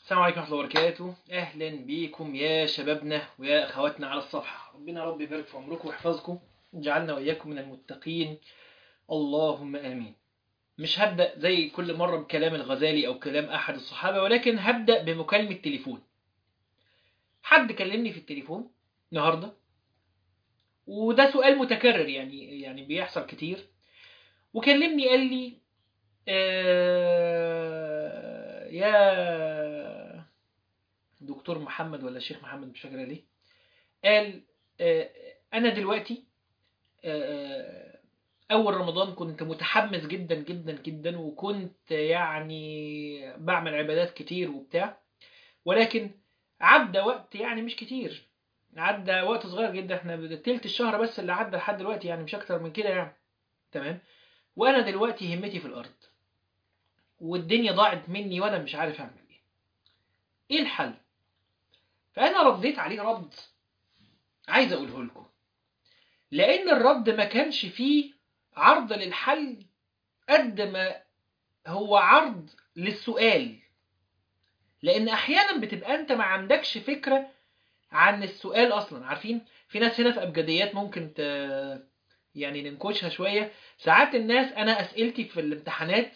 السلام عليكم ورحمة الله وبركاته أهلا بيكم يا شبابنا ويا أخواتنا على الصفحة ربنا رب يبارك في عمركم ويحفظكم ويجعلنا وإياكم من المتقين اللهم آمين مش هبدأ زي كل مرة بكلام الغزالي أو كلام أحد الصحابة ولكن هبدأ بمكالمة تليفون حد كلمني في التليفون النهاردة وده سؤال متكرر يعني يعني بيحصل كتير وكلمني قال لي آه يا دكتور محمد ولا شيخ محمد مش فاكر ليه قال آه انا دلوقتي آه اول رمضان كنت متحمس جدا جدا جدا وكنت يعني بعمل عبادات كتير وبتاع ولكن عدى وقت يعني مش كتير عدى وقت صغير جدا احنا تلت الشهر بس اللي عدى لحد دلوقتي يعني مش اكتر من كده يعني تمام وانا دلوقتي همتي في الارض والدنيا ضاعت مني وانا مش عارف اعمل ايه ايه الحل فانا رديت عليه رد عايز اقوله لكم لان الرد ما كانش فيه عرض للحل قد ما هو عرض للسؤال لان احيانا بتبقى انت ما عندكش فكره عن السؤال اصلا عارفين في ناس هنا في ابجديات ممكن ت... يعني ننكشها شويه ساعات الناس انا اسئلتي في الامتحانات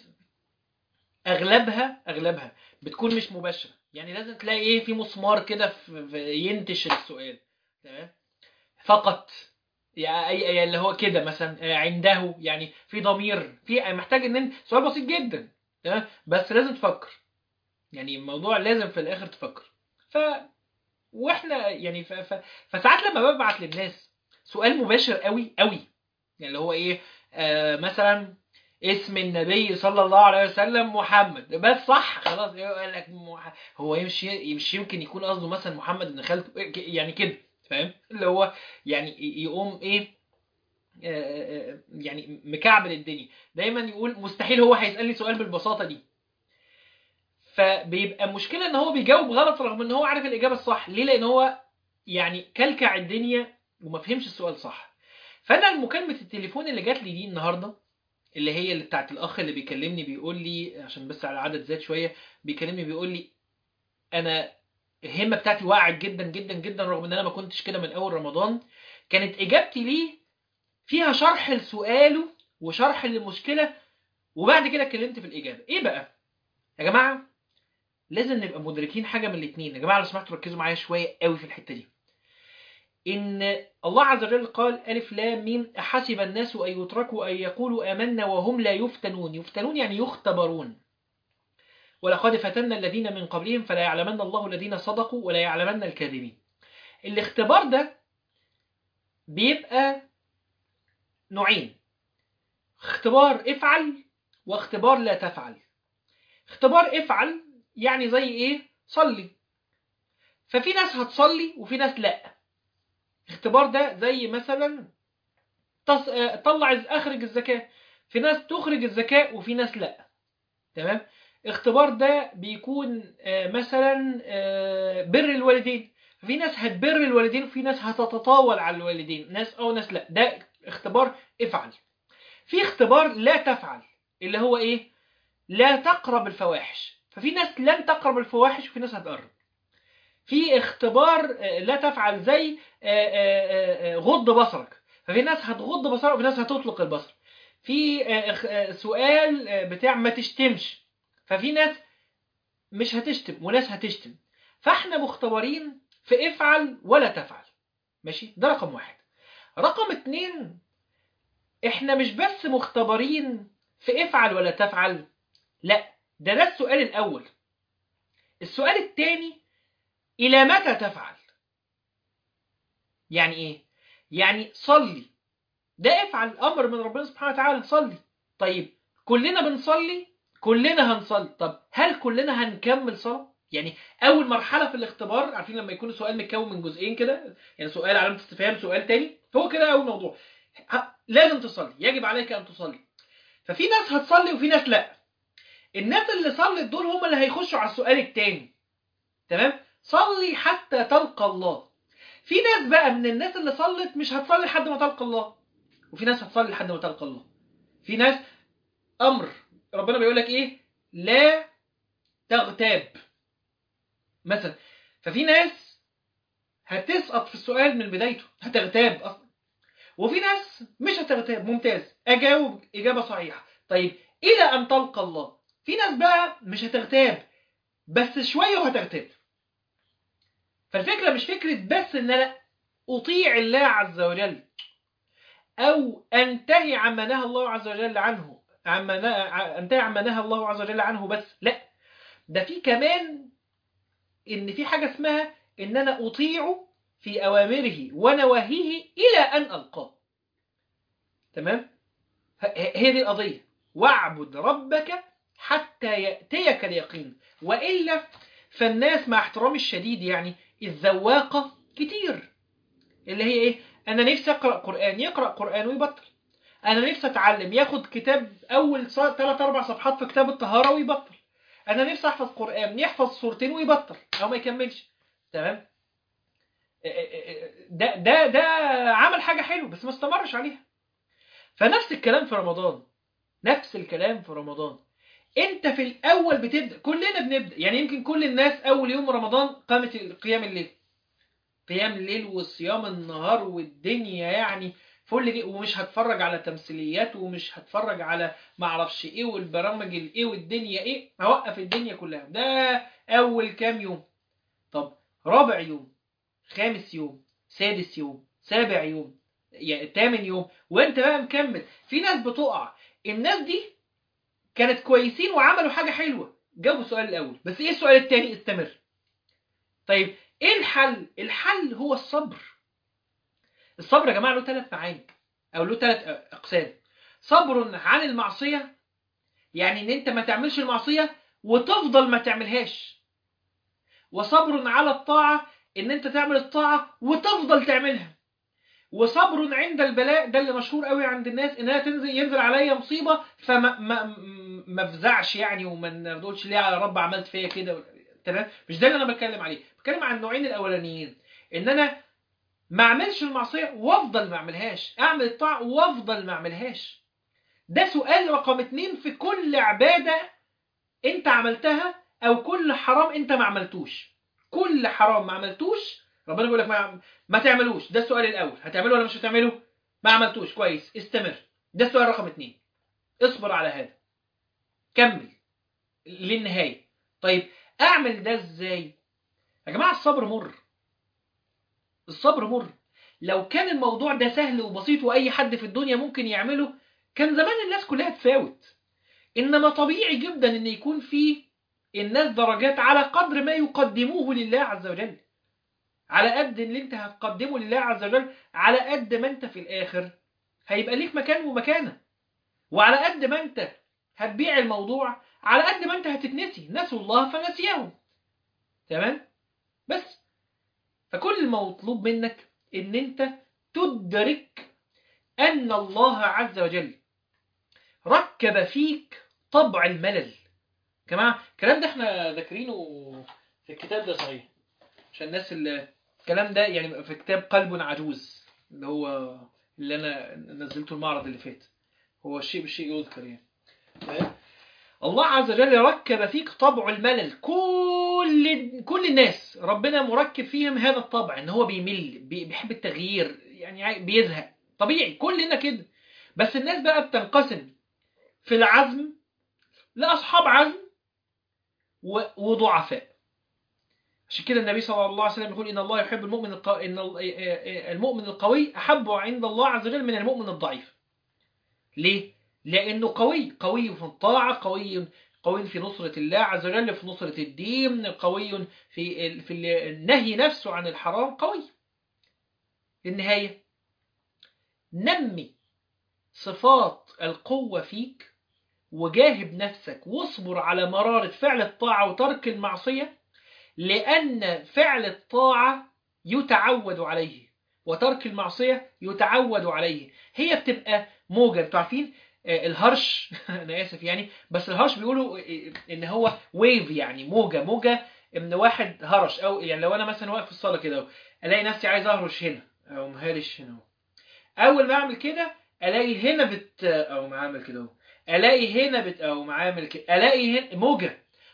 اغلبها اغلبها بتكون مش مباشره يعني لازم تلاقي ايه في مسمار كده ينتش السؤال تمام فقط يعني اللي هو كده مثلا عنده يعني في ضمير في محتاج ان انت سؤال بسيط جدا تمام بس لازم تفكر يعني الموضوع لازم في الاخر تفكر ف واحنا يعني ف... ف... فساعات لما ببعت للناس سؤال مباشر قوي قوي يعني اللي هو ايه آه مثلا اسم النبي صلى الله عليه وسلم محمد بس صح خلاص يقول لك مح... هو مش مش يمكن يكون قصده مثلا محمد ابن خالته يعني كده فاهم اللي هو يعني يقوم ايه آه يعني مكعبل الدنيا دايما يقول مستحيل هو هيسالني سؤال بالبساطه دي فبيبقى مشكله ان هو بيجاوب غلط رغم ان هو عارف الاجابه الصح ليه لان هو يعني كلكع الدنيا وما فهمش السؤال صح فانا المكالمه التليفون اللي جات لي دي النهارده اللي هي اللي بتاعت الاخ اللي بيكلمني بيقول لي عشان بس على العدد زاد شويه بيكلمني بيقول لي انا الهمه بتاعتي وقعت جدا جدا جدا رغم ان انا ما كنتش كده من اول رمضان كانت اجابتي ليه فيها شرح لسؤاله وشرح للمشكله وبعد كده اتكلمت في الاجابه ايه بقى يا جماعه لازم نبقى مدركين حاجه من الاثنين يا جماعه لو سمحتوا ركزوا معايا شويه قوي في الحته دي إن الله عز وجل قال ألف لام ميم أحسب الناس أن يتركوا أن يقولوا آمنا وهم لا يفتنون يفتنون يعني يختبرون ولقد فتنا الذين من قبلهم فلا يعلمن الله الذين صدقوا ولا يعلمن الكاذبين الاختبار ده بيبقى نوعين اختبار افعل واختبار لا تفعل اختبار افعل يعني زي ايه صلي ففي ناس هتصلي وفي ناس لا الاختبار ده زي مثلا تص... طلع اخرج الزكاة في ناس تخرج الزكاة وفي ناس لا تمام اختبار ده بيكون مثلا بر الوالدين في ناس هتبر الوالدين وفي ناس هتتطاول على الوالدين ناس او ناس لا ده اختبار افعل في اختبار لا تفعل اللي هو ايه لا تقرب الفواحش ففي ناس لن تقرب الفواحش وفي ناس هتقرب في اختبار لا تفعل زي غض بصرك ففي ناس هتغض بصرك وفي ناس هتطلق البصر في سؤال بتاع ما تشتمش ففي ناس مش هتشتم وناس هتشتم فاحنا مختبرين في افعل ولا تفعل ماشي ده رقم واحد رقم اتنين احنا مش بس مختبرين في افعل ولا تفعل لا ده ده السؤال الاول السؤال الثاني الى متى تفعل يعني ايه يعني صلي ده افعل امر من ربنا سبحانه وتعالى صلي طيب كلنا بنصلي كلنا هنصلي طب هل كلنا هنكمل صلاه يعني اول مرحله في الاختبار عارفين لما يكون السؤال متكون من جزئين كده يعني سؤال علامه استفهام سؤال تاني هو كده اول موضوع لازم تصلي يجب عليك ان تصلي ففي ناس هتصلي وفي ناس لا الناس اللي صلت دول هم اللي هيخشوا على السؤال التاني تمام صلي حتى تلقى الله في ناس بقى من الناس اللي صلت مش هتصلي لحد ما تلقى الله وفي ناس هتصلي لحد ما تلقى الله في ناس امر ربنا بيقول لك ايه لا تغتاب مثلا ففي ناس هتسقط في السؤال من بدايته هتغتاب اصلا وفي ناس مش هتغتاب ممتاز اجاوب اجابه صحيحه طيب الى ان تلقى الله في ناس بقى مش هتغتاب بس شويه وهتغتاب فالفكره مش فكره بس ان انا اطيع الله عز وجل او انتهي عما نهى الله عز وجل عنه عما نه- انتهي عما نهى الله عز وجل عنه بس لا ده في كمان ان في حاجه اسمها ان انا اطيعه في اوامره ونواهيه الى ان القاه تمام ه- هي دي القضيه واعبد ربك حتى ياتيك اليقين والا فالناس مع احترامي الشديد يعني الذواقه كتير اللي هي ايه انا نفسي اقرا قران يقرا قران ويبطل انا نفسي اتعلم ياخد كتاب اول ثلاث اربع صفحات في كتاب الطهاره ويبطل انا نفسي احفظ قران يحفظ سورتين ويبطل او ما يكملش تمام ده ده ده عمل حاجه حلوه بس ما استمرش عليها فنفس الكلام في رمضان نفس الكلام في رمضان انت في الاول بتبدا كلنا بنبدا يعني يمكن كل الناس اول يوم رمضان قامت قيام الليل قيام الليل وصيام النهار والدنيا يعني فل دي ومش هتفرج على تمثيليات ومش هتفرج على معرفش ايه والبرامج الايه والدنيا ايه هوقف الدنيا كلها ده اول كام يوم طب رابع يوم خامس يوم سادس يوم سابع يوم يعني تامن يوم وانت بقى مكمل في ناس بتقع الناس دي كانت كويسين وعملوا حاجة حلوة جابوا السؤال الأول بس ايه السؤال التاني استمر طيب ايه الحل الحل هو الصبر الصبر يا جماعة له ثلاث معاني او له ثلاث اقسام صبر عن المعصية يعني ان انت ما تعملش المعصية وتفضل ما تعملهاش وصبر على الطاعة ان انت تعمل الطاعة وتفضل تعملها وصبر عند البلاء ده اللي مشهور قوي عند الناس انها تنزل ينزل عليا مصيبه فما ما ما افزعش يعني وما نقولش ليه يا رب عملت فيا كده تمام مش ده اللي انا بتكلم عليه بتكلم عن النوعين الاولانيين ان انا ما اعملش المعصيه وافضل ما اعملهاش اعمل الطاعه وافضل ما اعملهاش ده سؤال رقم اتنين في كل عباده انت عملتها او كل حرام انت ما عملتوش كل حرام ما عملتوش ربنا بيقول لك ما, ما تعملوش ده السؤال الاول هتعمله ولا مش هتعمله ما عملتوش كويس استمر ده السؤال رقم اتنين اصبر على هذا كمل للنهايه طيب اعمل ده ازاي يا جماعه الصبر مر الصبر مر لو كان الموضوع ده سهل وبسيط واي حد في الدنيا ممكن يعمله كان زمان الناس كلها تفاوت انما طبيعي جدا ان يكون في الناس درجات على قدر ما يقدموه لله عز وجل على قد اللي انت هتقدمه لله عز وجل على قد ما انت في الاخر هيبقى ليك مكان ومكانه وعلى قد ما انت هتبيع الموضوع على قد ما انت هتتنسي نسوا الله فنسيهم تمام بس فكل المطلوب منك ان انت تدرك ان الله عز وجل ركب فيك طبع الملل جماعه الكلام ده احنا ذاكرينه في الكتاب ده صحيح عشان الناس اللي الكلام ده يعني في كتاب قلب عجوز اللي هو اللي انا نزلته المعرض اللي فات هو الشيء بالشيء يذكر يعني الله عز وجل ركب فيك طبع الملل كل كل الناس ربنا مركب فيهم هذا الطبع ان هو بيمل بيحب التغيير يعني بيزهق طبيعي كلنا كده بس الناس بقى بتنقسم في العزم لاصحاب عزم وضعفاء عشان كده النبي صلى الله عليه وسلم يقول ان الله يحب المؤمن القو... ان المؤمن القوي احب عند الله عز وجل من المؤمن الضعيف. ليه؟ لانه قوي، قوي في الطاعه، قوي قوي في نصرة الله عز وجل، في نصرة الدين، قوي في في النهي نفسه عن الحرام، قوي. النهايه نمي صفات القوة فيك وجاهد نفسك واصبر على مرارة فعل الطاعة وترك المعصية لأن فعل الطاعة يتعود عليه وترك المعصية يتعود عليه هي بتبقى موجة انتوا عارفين الهرش انا اسف يعني بس الهرش بيقولوا ان هو ويف يعني موجة موجة ان واحد هرش او يعني لو انا مثلا واقف في الصالة كده الاقي نفسي عايز اهرش هنا او مهرش هنا اول ما اعمل كده الاقي هنا بت او ما اعمل كده الاقي هنا بت او ما اعمل كده الاقي هنا موجة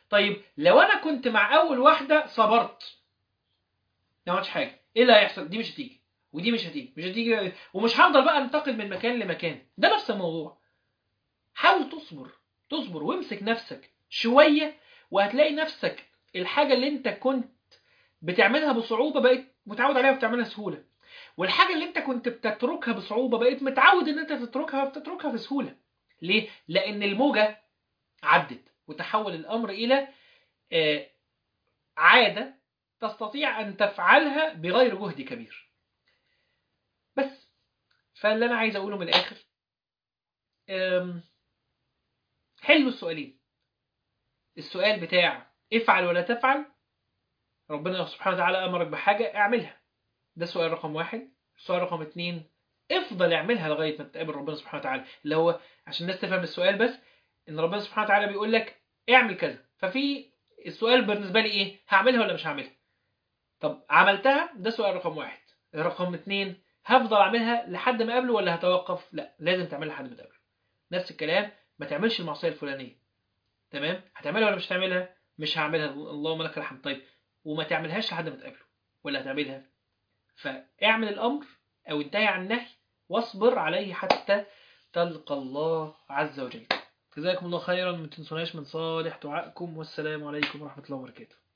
طيب لو انا كنت مع اول واحده صبرت ما عملتش حاجه ايه اللي هيحصل دي مش هتيجي ودي مش هتيجي مش هتيجي ومش هفضل بقى انتقل من مكان لمكان ده نفس الموضوع حاول تصبر تصبر وامسك نفسك شويه وهتلاقي نفسك الحاجه اللي انت كنت بتعملها بصعوبه بقيت متعود عليها وبتعملها سهوله والحاجه اللي انت كنت بتتركها بصعوبه بقيت متعود ان انت تتركها وبتتركها بسهوله ليه لان الموجه عدت وتحول الامر الى آه، عاده تستطيع ان تفعلها بغير جهد كبير بس فاللي انا عايز اقوله من الاخر أم، حلوا السؤالين السؤال بتاع افعل ولا تفعل ربنا سبحانه وتعالى امرك بحاجه اعملها ده سؤال رقم واحد سؤال رقم اتنين افضل اعملها لغايه ما تقابل ربنا سبحانه وتعالى اللي هو عشان الناس تفهم السؤال بس ان ربنا سبحانه وتعالى بيقول لك اعمل كذا ففي السؤال بالنسبه لي ايه هعملها ولا مش هعملها طب عملتها ده سؤال رقم واحد رقم اتنين هفضل اعملها لحد ما اقابله ولا هتوقف لا لازم تعملها لحد ما تقابله نفس الكلام ما تعملش المعصيه الفلانيه تمام هتعملها ولا مش هتعملها مش هعملها اللهم لك الحمد طيب وما تعملهاش لحد ما تقابله ولا هتعملها فاعمل الامر او انتهي عن النهي واصبر عليه حتى تلقى الله عز وجل جزاكم الله خيرا ما تنسوناش من صالح دعائكم والسلام عليكم ورحمه الله وبركاته